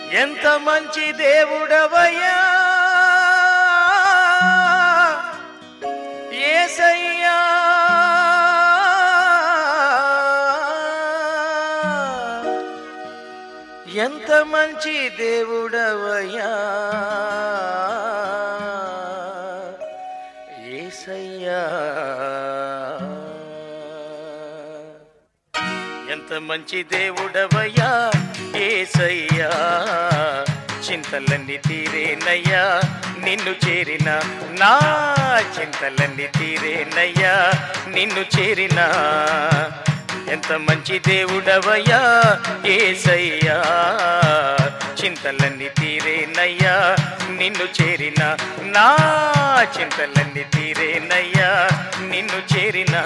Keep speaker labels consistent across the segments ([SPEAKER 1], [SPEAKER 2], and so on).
[SPEAKER 1] ఎంత మంచి దేవుడవయ్యా ఏసయ్యా ఎంత మంచి దేవుడవయ్యా ఏసయ్యా ఎంత మంచి దేవుడవయ్యా ఏసయ్యా చింతలన్నీ తీరేనయ్యా నిన్ను చేరిన నా చింతలన్నీ తీరేనయ్యా నిన్ను చేరిన ఎంత మంచి దేవుడవయ్యా ఏసయ్యా చింతలన్నీ తీరేనయ్యా నిన్ను చేరిన నా చింతలన్నీ తీరేనయ్యా నిన్ను చేరినా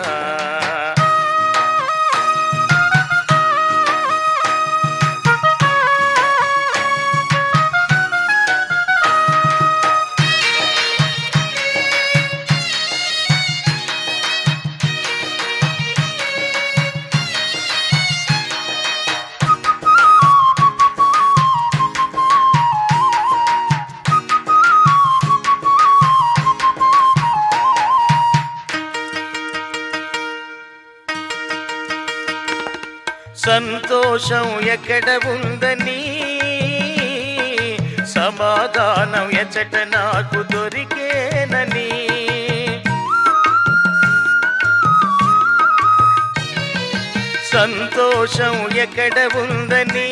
[SPEAKER 1] సంతోషం ఎక్కడ ఉందని సమాధానం ఎచ్చట నాకు దొరికేనని సంతోషం ఎక్కడ ఉందని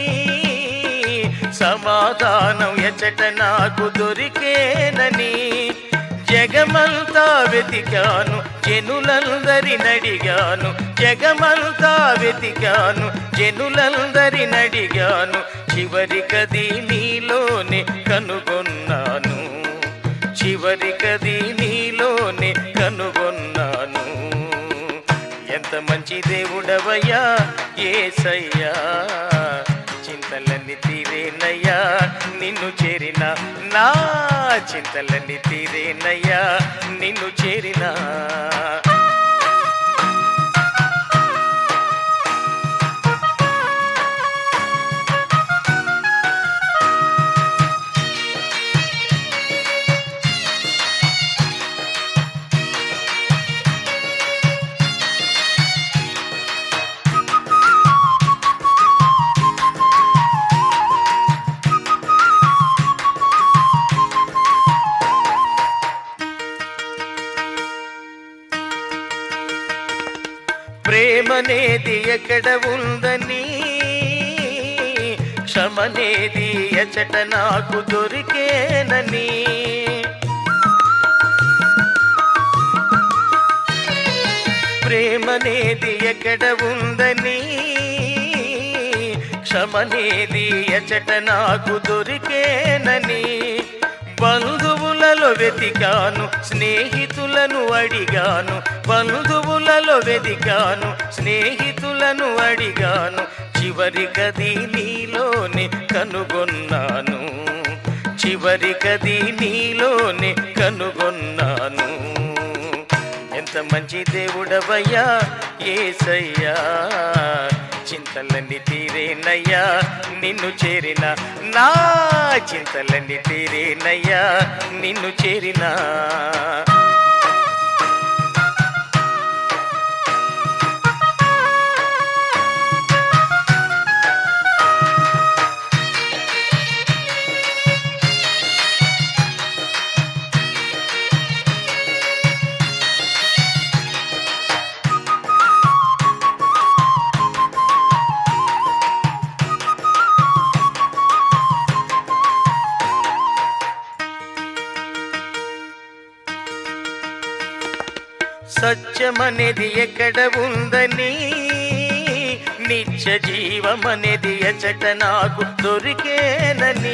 [SPEAKER 1] సమాధానం ఎచ్చట నాకు దొరికేనని జగమంతా వెతికాను జనులందరినడిగాను జగమంతా వెతికాను జనులందరినడిగాను చివరికది నీలోనే కనుగొన్నాను చివరికది నీలోనే కనుగొన్నాను ఎంత మంచి దేవుడవయ్యా ఏసయ్యా చింతలన్నీ తీరేనయ్యా నిన్ను చేరిన నా చింతలన్నీ తీరేనయ్యా నిన్ను చేరినా ప్రేమనేది ఎక్కడ ఉందని క్షమనేది ఎచట నాకు దొరికేనని ప్రేమనేది ఎక్కడ ఉందని క్షమనేది ఎచట నాకు దొరికేనని బంధువులలో వెతికాను స్నేహితులను అడిగాను బంధువులలో వెతికాను స్నేహితులను అడిగాను చివరి గది నీలోనే కనుగొన్నాను చివరి గది నీలోనే కనుగొన్నాను ఎంత మంచి దేవుడవయ్యా ఏసయ్యా చింతలన్నీ తీరేనయ్యా నిన్ను చేరిన నా చింతలన్నీ తీరేనయ్యా నిన్ను చేరినా సత్యమనేది ఎక్కడ ఉందని నిత్య జీవమనేది ఎచట నాకు దొరికేనని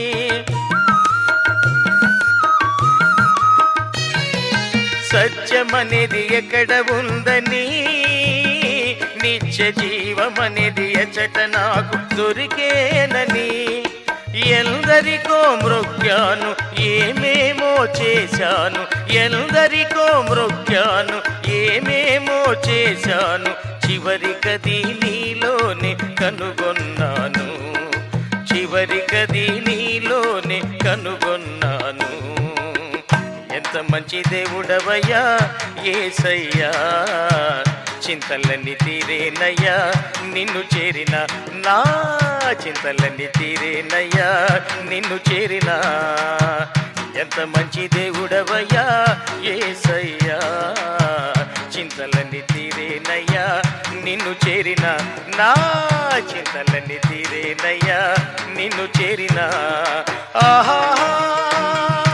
[SPEAKER 1] సత్యమనేది ఎక్కడ ఉందని నిత్య జీవమనేది ఎచట నాకు దొరికేనని ఎందరికో మృగ్యాను ఏమేమో చేశాను ఎందరికో మృగ్యాను ఏమేమో చేశాను చివరికది నీలోనే కనుగొన్నాను చివరి చివరికది నీలోనే కనుగొన్నాను ఎంత మంచి దేవుడవయ్యా ఏసయ్యా చింతలన్నీ తీరేనయ్యా నిన్ను చేరిన నా చింతలన్నీ తీరేనయ్యా నిన్ను చేరిన ఎంత మంచి దేవుడవయ్యా ఏసయ్యా చింతలన్నీ తీరేనయ్యా నిన్ను చేరిన నా చింతలన్నీ తీరేనయ్యా నిన్ను చేరిన ఆహా